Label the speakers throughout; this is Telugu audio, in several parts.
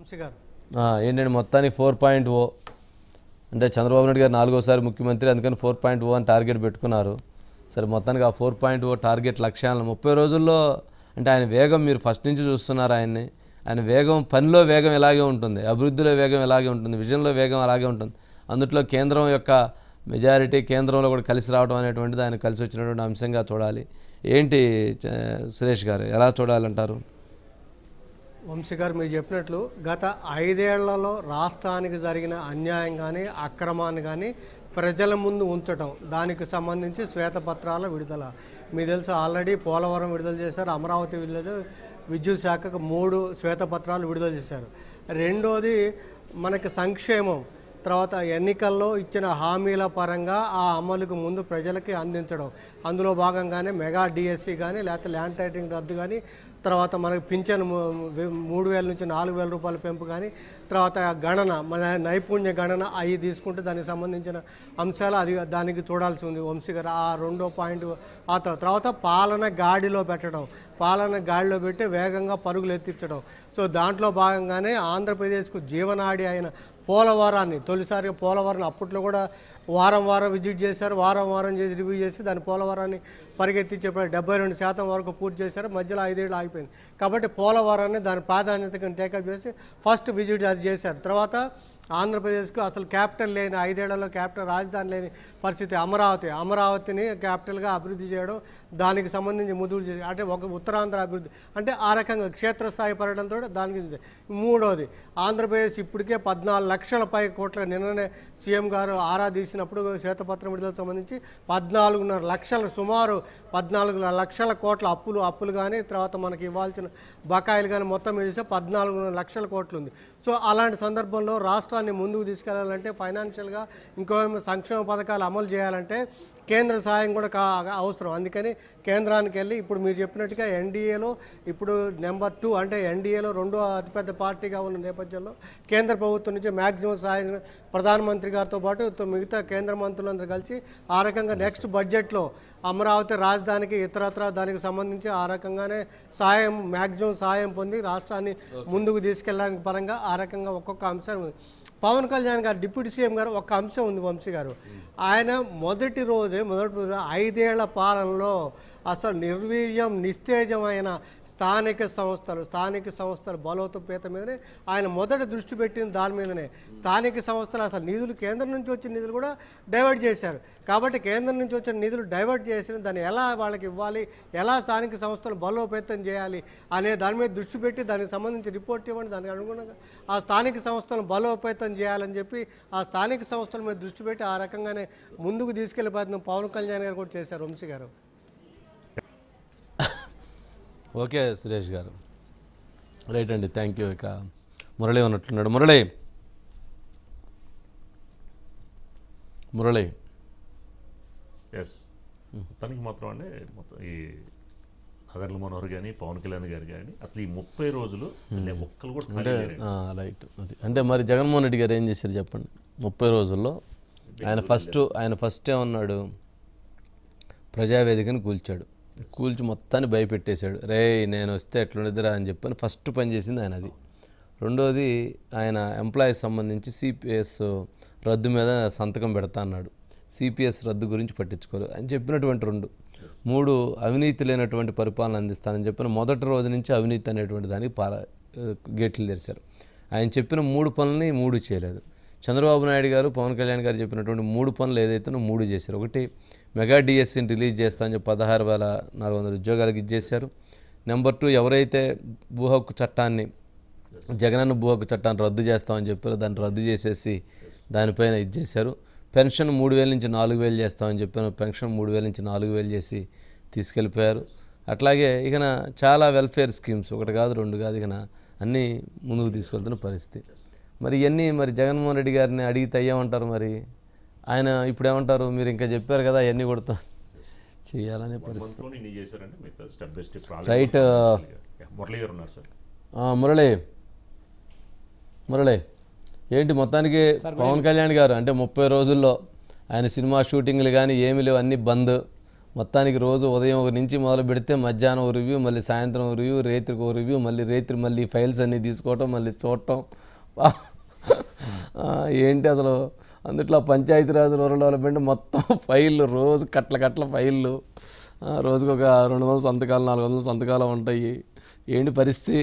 Speaker 1: వంశీ గారు
Speaker 2: ఆ, ఏంటంటే మొత్తానికి ఫోర్ పాయింట్ ఓ అంటే చంద్రబాబు నాయుడు గారు నాలుగోసారి ముఖ్యమంత్రి అందుకని ఫోర్ పాయింట్ ఓ అని టార్గెట్ పెట్టుకున్నారు సరే మొత్తానికి ఆ ఫోర్ పాయింట్ ఓ టార్గెట్ లక్ష్యాలను ముప్పై రోజుల్లో అంటే ఆయన వేగం మీరు ఫస్ట్ నుంచి చూస్తున్నారు ఆయన్ని ఆయన వేగం పనిలో వేగం ఇలాగే ఉంటుంది అభివృద్ధిలో వేగం ఇలాగే ఉంటుంది విజన్లో వేగం అలాగే ఉంటుంది అందుట్లో కేంద్రం యొక్క మెజారిటీ కేంద్రంలో కూడా కలిసి రావడం అనేటువంటిది ఆయన కలిసి వచ్చినటువంటి అంశంగా చూడాలి ఏంటి చ- సురేష్ గారు ఎలా చూడాలంటారు
Speaker 1: వంశీ గారు మీరు చెప్పినట్లు గత ఐదేళ్లలో రాష్ట్రానికి జరిగిన అన్యాయం కానీ అక్రమాన్ని కానీ ప్రజల ముందు ఉంచటం దానికి సంబంధించి శ్వేతపత్రాల విడుదల మీకు తెలుసు ఆల్రెడీ పోలవరం విడుదల చేశారు అమరావతి విడుదల విద్యుత్ శాఖకు మూడు శ్వేతపత్రాలు విడుదల చేశారు రెండోది మనకి సంక్షేమం తర్వాత ఎన్నికల్లో ఇచ్చిన హామీల పరంగా ఆ అమలుకు ముందు ప్రజలకి అందించడం అందులో భాగంగానే మెగా డిఎస్సి కానీ లేకపోతే ల్యాండ్ టైటింగ్ రద్దు కానీ తర్వాత మనకి పింఛన్ మూ- వే- మూడు వేల నుంచి నాలుగు వేల రూపాయల పెంపు కానీ తర్వాత గణన మన నైపుణ్య గణన అవి తీసుకుంటే దానికి సంబంధించిన అంశాలు అది దానికి చూడాల్సి ఉంది వంశీ గారు ఆ రెండో పాయింట్ ఆ తర్వాత తర్వాత పాలన గాడిలో పెట్టడం పాలన గాడిలో పెట్టి వేగంగా పరుగులు ఎత్తించడం సో దాంట్లో భాగంగానే ఆంధ్రప్రదేశ్కు జీవనాడి అయిన పోలవరాన్ని తొలిసారిగా పోలవరం అప్పట్లో కూడా వారం వారం విజిట్ చేశారు వారం వారం చేసి రివ్యూ చేసి దాని పోలవరాన్ని పరిగెత్తించేప్పుడు డెబ్బై రెండు శాతం వరకు పూర్తి చేశారు మధ్యలో ఐదేళ్ళు ఆగిపోయింది కాబట్టి పోలవరాన్ని దాని ప్రాధాన్యతను టేకప్ చేసి ఫస్ట్ విజిట్ అది చేశారు తర్వాత ఆంధ్రప్రదేశ్కు అసలు క్యాపిటల్ లేని ఐదేళ్లలో క్యాపిటల్ రాజధాని లేని పరిస్థితి అమరావతి అమరావతిని క్యాపిటల్గా అభివృద్ధి చేయడం దానికి సంబంధించి ముదురు చేసి అంటే ఒక ఉత్తరాంధ్ర అభివృద్ధి అంటే ఆ రకంగా క్షేత్రస్థాయి పర్యటనతో దానికి ఇది. మూడోది ఆంధ్రప్రదేశ్ ఇప్పటికే పద్నాలుగు లక్షల పై కోట్ల నిన్ననే సీఎం గారు ఆరా తీసినప్పుడు శ్వేతపత్రం విడుదల సంబంధించి పద్నాలుగున్నర లక్షల సుమారు పద్నాలుగు లక్షల కోట్ల అప్పులు అప్పులు కానీ తర్వాత మనకి ఇవ్వాల్సిన బకాయిలు కానీ మొత్తం వేస్తే పద్నాలుగున్నర లక్షల కోట్లు ఉంది సో అలాంటి సందర్భంలో రాష్ట్రాన్ని ముందుకు తీసుకెళ్లాలంటే ఫైనాన్షియల్గా ఇంకో ఏమో సంక్షేమ పథకాలు అమలు చేయాలంటే కేంద్ర సహాయం కూడా కా అవసరం అందుకని కేంద్రానికి వెళ్ళి ఇప్పుడు మీరు చెప్పినట్టుగా ఎన్డీఏలో ఇప్పుడు నెంబర్ టూ అంటే ఎన్డీఏలో రెండో అతిపెద్ద పార్టీగా ఉన్న నేపథ్యంలో కేంద్ర ప్రభుత్వం నుంచి మ్యాక్సిమం సహాయం ప్రధానమంత్రి గారితో పాటు తో మిగతా కేంద్ర మంత్రులందరూ కలిసి ఆ రకంగా నెక్స్ట్ బడ్జెట్లో అమరావతి రాజధానికి ఇతరత్ర దానికి సంబంధించి ఆ రకంగానే సాయం మ్యాక్సిమం సాయం పొంది రాష్ట్రాన్ని ముందుకు తీసుకెళ్ళడానికి పరంగా ఆ రకంగా ఒక్కొక్క అంశం ఉంది పవన్ కళ్యాణ్ గారు డిప్యూటీ సీఎం గారు ఒక అంశం ఉంది వంశీ గారు ఆయన మొదటి రోజే మొదటి రోజు ఐదేళ్ల పాలనలో అసలు నిర్వీర్యం నిస్తేజమైన స్థానిక సంస్థలు స్థానిక సంస్థల బలోపేత మీదనే ఆయన మొదట దృష్టి పెట్టిన దాని మీదనే స్థానిక సంస్థలు అసలు నిధులు కేంద్రం నుంచి వచ్చిన నిధులు కూడా డైవర్ట్ చేశారు కాబట్టి కేంద్రం నుంచి వచ్చిన నిధులు డైవర్ట్ చేసిన దాన్ని ఎలా వాళ్ళకి ఇవ్వాలి ఎలా స్థానిక సంస్థలు బలోపేతం చేయాలి అనే దాని మీద దృష్టి పెట్టి దానికి సంబంధించి రిపోర్ట్ ఇవ్వండి దానికి అనుగుణంగా ఆ స్థానిక సంస్థలను బలోపేతం చేయాలని చెప్పి ఆ స్థానిక సంస్థల మీద దృష్టి పెట్టి ఆ రకంగానే ముందుకు తీసుకెళ్లే ప్రయత్నం పవన్ కళ్యాణ్ గారు కూడా చేశారు వంశీ గారు
Speaker 2: ఓకే సురేష్ గారు రైట్ అండి థ్యాంక్ యూ ఇక మురళి ఉన్నట్లున్నాడు మురళి మురళి
Speaker 3: ఎస్ మొత్తానికి మాత్రం అంటే మొత్తం ఈ నగర్ల మనోహర్ కానీ పవన్ కళ్యాణ్ గారు కానీ అసలు ఈ ముప్పై రోజులు అంటే ఒక్కరు కూడా ఖాళీ లేరండి.
Speaker 2: ఆ, రైట్ అది అంటే మరి జగన్మోహన్ రెడ్డి గారు ఏం చేశారు చెప్పండి ముప్పై రోజుల్లో ఆయన ఫస్ట్ ఆయన ఫస్ట్ ఏమన్నాడు ప్రజావేదికను కూల్చాడు కూల్చి మొత్తాన్ని భయపెట్టేశాడు రే నేను వస్తే ఎట్లుండిద్దిరా అని చెప్పని ఫస్ట్ పని చేసింది ఆయన అది రెండోది ఆయన ఎంప్లాయీస్ సంబంధించి సిపిఎస్ రద్దు మీద సంతకం పెడతా అన్నాడు సిపిఎస్ రద్దు గురించి పట్టించుకోరు అని చెప్పినటువంటి రెండు మూడు అవినీతి లేనటువంటి పరిపాలన అందిస్తానని చెప్పిన మొదటి రోజు నుంచి అవినీతి అనేటువంటి దానికి పాల గేట్లు తెరిచారు ఆయన చెప్పిన మూడు పనులని మూడు చేయలేదు చంద్రబాబు నాయుడు గారు పవన్ కళ్యాణ్ గారు చెప్పినటువంటి మూడు పనులు ఏదైతే మూడు చేశారు ఒకటి మెగా డిఎస్సిని రిలీజ్ చేస్తా అని చెప్పి పదహారు వేల నాలుగు వందల ఉద్యోగాలకు ఇచ్చేశారు నెంబర్ టూ ఎవరైతే భూ హక్కు చట్టాన్ని జగనన్న భూ హక్కు చట్టాన్ని రద్దు చేస్తామని చెప్పారు దాన్ని రద్దు చేసేసి దానిపైన ఇది చేశారు పెన్షన్ మూడు వేల నుంచి నాలుగు వేలు చేస్తామని చెప్పారు పెన్షన్ మూడు వేల నుంచి నాలుగు వేలు చేసి తీసుకెళ్ళిపోయారు అట్లాగే ఇక చాలా వెల్ఫేర్ స్కీమ్స్ ఒకటి కాదు రెండు కాదు ఇక అన్నీ ముందుకు తీసుకెళ్తున్న పరిస్థితి మరి ఇవన్నీ మరి జగన్మోహన్ రెడ్డి గారిని అడిగితే అయ్యామంటారు మరి ఆయన ఇప్పుడు ఏమంటారు మీరు ఇంకా చెప్పారు కదా అవన్నీ కొడుతా చేయాలనే పరిస్థితి
Speaker 3: మంత్లోనే ఇన్ని చేశారంటే మిగతా step by step
Speaker 2: Right,
Speaker 3: Murali గారు ఉన్నారు సార్
Speaker 2: ఆ, మురళి మురళి ఏంటి మొత్తానికి పవన్ కళ్యాణ్ గారు అంటే ముప్పై రోజుల్లో ఆయన సినిమా షూటింగ్లు కానీ ఏమి లేవు అన్నీ బంద్ మొత్తానికి రోజు ఉదయం ఒక నుంచి మొదలు పెడితే మధ్యాహ్నం ఒక రివ్యూ మళ్ళీ సాయంత్రం ఒక రివ్యూ రేత్రికి ఒక రివ్యూ మళ్ళీ రేత్రి మళ్ళీ ఫైల్స్ అన్నీ తీసుకోవటం మళ్ళీ చూడటం ఆ, ఏంటి అసలు అందుట్లో పంచాయతీరాజ్ రూరల్ డెవలప్మెంట్ మొత్తం ఫైళ్ళు రోజు కట్ల కట్ల ఫైళ్ళు ఆ, రోజుకు ఒక రెండు వందల సంతకాలు నాలుగు వందల సంతకాలు ఉంటాయి ఏంటి పరిస్థితి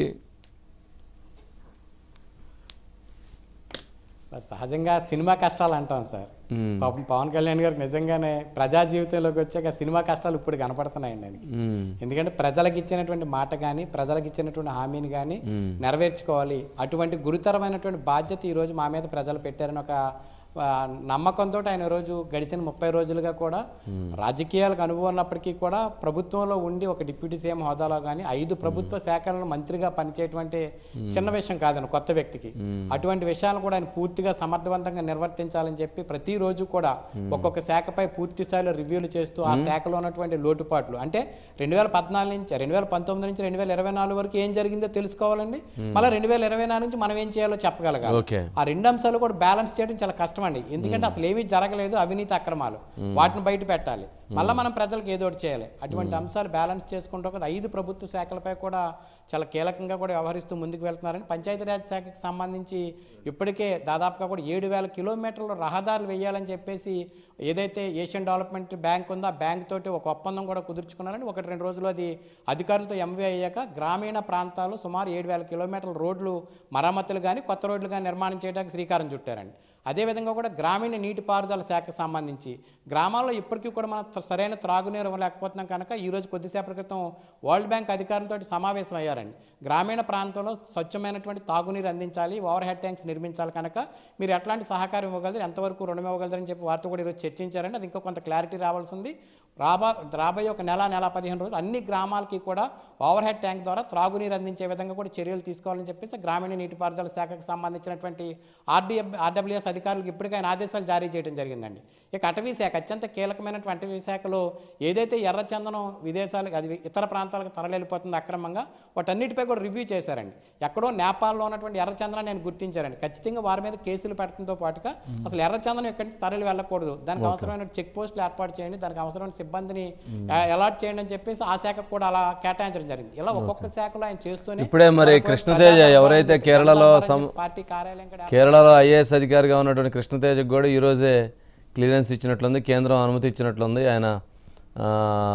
Speaker 4: సార్ సహజంగా సినిమా కష్టాలు అంటాం సార్ పాపం పవన్ కళ్యాణ్ గారు నిజంగానే ప్రజా జీవితంలోకి వచ్చాక సినిమా కష్టాలు ఇప్పుడు కనపడుతున్నాయండి ఆయనకి
Speaker 2: మ్మ్.
Speaker 4: ఎందుకంటే ప్రజలకు ఇచ్చినటువంటి మాట కానీ ప్రజలకు ఇచ్చినటువంటి హామీని కానీ నెరవేర్చుకోవాలి అటువంటి గురుతరమైనటువంటి బాధ్యత ఈ రోజు మా మీద ప్రజలు పెట్టారని ఒక ఆ, నమ్మకంతో ఆయన రోజు గడిచిన ముప్పై రోజులుగా కూడా రాజకీయాలకు అనుభవం ఉన్నప్పటికీ కూడా ప్రభుత్వంలో ఉండి ఒక డిప్యూటీ సీఎం హోదాలో కానీ ఐదు ప్రభుత్వ శాఖలను మంత్రిగా పనిచేయటువంటి చిన్న విషయం కాదండి కొత్త వ్యక్తికి అటువంటి విషయాలను కూడా ఆయన పూర్తిగా సమర్థవంతంగా నిర్వర్తించాలని చెప్పి ప్రతిరోజు కూడా ఒక్కొక్క శాఖపై పూర్తి స్థాయిలో రివ్యూలు చేస్తూ ఆ శాఖలో ఉన్నటువంటి లోటుపాట్లు అంటే రెండు వేల పద్నాలుగు నుంచి రెండు వేల పంతొమ్మిది నుంచి రెండు వేల ఇరవై నాలుగు వరకు ఏం జరిగిందో తెలుసుకోవాలండి మళ్ళీ రెండు వేల ఇరవై నాలుగు నుంచి మనం ఏం చేయాలో చెప్పగలగాలి
Speaker 2: ఓకే
Speaker 4: ఆ రెండు అంశాలు కూడా బ్యాలెన్స్ చేయడం చాలా కష్టం అండి ఎందుకంటే అసలు ఏమీ జరగలేదు అవినీతి అక్రమాలు వాటిని బయట పెట్టాలి మళ్ళీ మనం ప్రజలకు ఏదో ఒకటి చేయాలి అటువంటి అంశాలు బ్యాలెన్స్ చేసుకుంటూ కూడా ఐదు ప్రభుత్వ శాఖలపై కూడా చాలా కీలకంగా కూడా వ్యవహరిస్తూ ముందుకు వెళ్తున్నారని పంచాయతీరాజ్ శాఖకి సంబంధించి ఇప్పటికే దాదాపుగా కూడా ఏడు వేల కిలోమీటర్ల రహదారులు వేయాలని చెప్పేసి ఏదైతే ఏషియన్ డెవలప్మెంట్ బ్యాంక్ ఉందో ఆ బ్యాంక్ తోటి ఒక ఒప్పందం కూడా కుదుర్చుకున్నారని ఒకటి రెండు రోజులు అది అధికారులతో ఎంవీ అయ్యాక గ్రామీణ ప్రాంతాలు సుమారు ఏడు వేల కిలోమీటర్ల రోడ్లు మరమ్మతులు కానీ కొత్త రోడ్లు కానీ నిర్మాణం చేయడానికి శ్రీకారం చుట్టారండి అదేవిధంగా కూడా గ్రామీణ నీటిపారుదల శాఖకు సంబంధించి గ్రామాల్లో ఇప్పటికీ కూడా మనం త్ర- సరైన త్రాగునీరు ఇవ్వలేకపోతున్నాం కనుక ఈ రోజు కొద్దిసేపటి క్రితం వరల్డ్ బ్యాంక్ అధికారులతో సమావేశం అయ్యారండి గ్రామీణ ప్రాంతంలో స్వచ్ఛమైనటువంటి తాగునీరు అందించాలి ఓవర్ హెడ్ ట్యాంక్స్ నిర్మించాలి కనుక మీరు ఎట్లాంటి సహకారం ఇవ్వగలరు ఎంతవరకు రుణం ఇవ్వగలరని చెప్పి వారితో కూడా ఈరోజు చర్చించారండి అది ఇంకా కొంత క్లారిటీ రావాల్సి ఉంది రాబా రాబోయే ఒక నెల నెల పదిహేను రోజులు అన్ని గ్రామాలకి కూడా ఓవర్ హెడ్ ట్యాంక్ ద్వారా త్రాగునీరు అందించే విధంగా కూడా చర్యలు తీసుకోవాలని చెప్పేసి గ్రామీణ నీటిపారుదల శాఖకు సంబంధించినటువంటి ఆర్డీఎ ఆర్డబ్ల్యూఎస్ అధికారులకు ఇప్పటికైనా ఆదేశాలు జారీ చేయడం జరిగిందండి ఇక అటవీ శాఖ అత్యంత కీలకమైనటువంటి అటవీ శాఖలో ఏదైతే ఎర్రచందనం విదేశాలకు అది ఇతర ప్రాంతాలకు తరలిపోతుందో అక్రమంగా వాటన్నిటిపై కూడా రివ్యూ చేశారండి ఎక్కడో నేపాల్లో ఉన్నటువంటి ఎర్రచందనం నేను గుర్తించారండి ఖచ్చితంగా వారి మీద కేసులు పెట్టడంతో పాటుగా అసలు ఎర్రచందనం ఇక్కడి నుంచి తరలి వెళ్ళకూడదు దానికి అవసరమైన చెక్ పోస్టులు ఏర్పాటు చేయండి దానికి అవసరమైన సిబ్బందిని అలాట్ చేయండి అని చెప్పేసి ఆ శాఖకు కూడా అలా కేటాయించడం జరిగింది ఇలా ఒక్కొక్క శాఖలో ఆయన చేస్తూనే
Speaker 2: ఇప్పుడే మరి కృష్ణతేజ ఎవరైతే కేరళలో సం-
Speaker 4: పార్టీ కార్యాలయం కూడా
Speaker 2: కేరళలో ఐఏఎస్ అధికారిగా ఉన్నటువంటి కృష్ణతేజకు కూడా ఈరోజే క్లియరెన్స్ ఇచ్చినట్లుంది కేంద్రం అనుమతి ఇచ్చినట్లుంది ఆయన ఆ,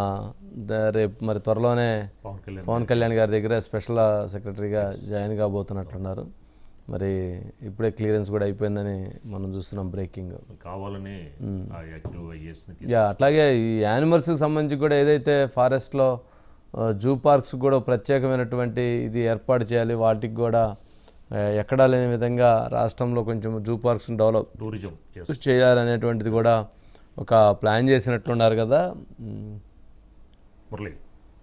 Speaker 2: ద- రేపు మరి త్వరలోనే
Speaker 3: పవన్ కళ్యాణ్
Speaker 2: పవన్ కళ్యాణ్ గారి దగ్గర స్పెషల్ సెక్రటరీగా జాయిన్ కాబోతున్నట్లున్నారు మరి ఇప్పుడే క్లియరెన్స్ కూడా అయిపోయిందని మనం చూస్తున్నాం బ్రేకింగ్
Speaker 3: కావాలని ఆ యాక్టివ్ ఐఏఎస్ని
Speaker 2: యా అట్లాగే ఈ యానిమల్స్కి సంబంధించి కూడా ఏదైతే ఫారెస్ట్లో జూ పార్క్స్ కూడా ప్రత్యేకమైనటువంటి ఇది ఏర్పాటు చేయాలి వాటికి కూడా ఆ, ఎక్కడా లేని విధంగా రాష్ట్రంలో కొంచెం జూ పార్క్స్ డెవలప్
Speaker 3: టూరిజం ఎస్
Speaker 2: చేయాలనేటువంటిది కూడా ఒక ప్లాన్ చేసినట్లున్నారు కదా మ్,
Speaker 3: మురళి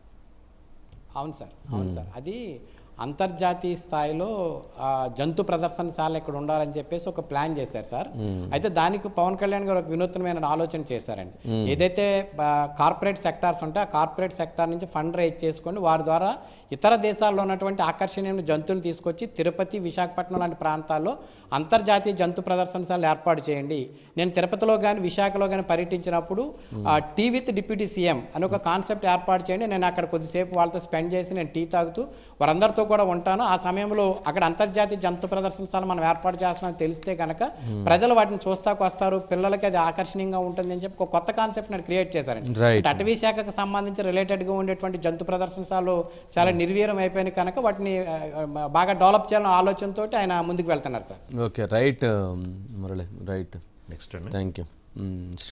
Speaker 4: అవును సార్ అవును సార్ అది అంతర్జాతీయ స్థాయిలో ఆ, జంతు ప్రదర్శనశాల ఇక్కడ ఉండాలని చెప్పేసి ఒక ప్లాన్ చేశారు సార్ అయితే దానికి పవన్ కళ్యాణ్ గారు ఒక వినూత్నమైన ఆలోచన చేశారండి ఏదైతే కార్పొరేట్ సెక్టార్స్ ఉంటే ఆ కార్పొరేట్ సెక్టార్ నుంచి ఫండ్ రైజ్ చేసుకొని వారి ద్వారా ఇతర దేశాల్లో ఉన్నటువంటి ఆకర్షణీయమైన జంతువులు తీసుకొచ్చి తిరుపతి విశాఖపట్నం లాంటి ప్రాంతాల్లో అంతర్జాతీయ జంతు ప్రదర్శనశాలను ఏర్పాటు చేయండి నేను తిరుపతిలో కానీ విశాఖలో కానీ పర్యటించినప్పుడు ఆ, టీ విత్ డిప్యూటీ సీఎం అని ఒక కాన్సెప్ట్ ఏర్పాటు చేయండి నేను అక్కడ కొద్దిసేపు వాళ్ళతో స్పెండ్ చేసి నేను టీ తాగుతూ వారందరితో కూడా ఉంటాను ఆ సమయంలో అక్కడ అంతర్జాతీయ జంతు ప్రదర్శనశాల మనం ఏర్పాటు చేస్తున్నామని తెలిస్తే కనుక ప్రజలు వాటిని చూస్తాకు వస్తారు పిల్లలకి అది ఆకర్షణీయంగా ఉంటుంది అని చెప్పి ఒక కొత్త కాన్సెప్ట్ నేను క్రియేట్ చేశారండి
Speaker 2: Right.
Speaker 4: అంటే అటవీ శాఖకు సంబంధించి రిలేటెడ్గా ఉండేటువంటి జంతు ప్రదర్శనశాలలు చాలా నిర్వీర్యం అయిపోయినాయి కనుక వాటిని ఆ, ఆ, బాగా డెవలప్ చేయాలనే ఆలోచనతో ఆయన ముందుకు వెళ్తున్నారు sir
Speaker 2: okay right Murali right
Speaker 3: next అండి
Speaker 2: థ్యాంక్ యూ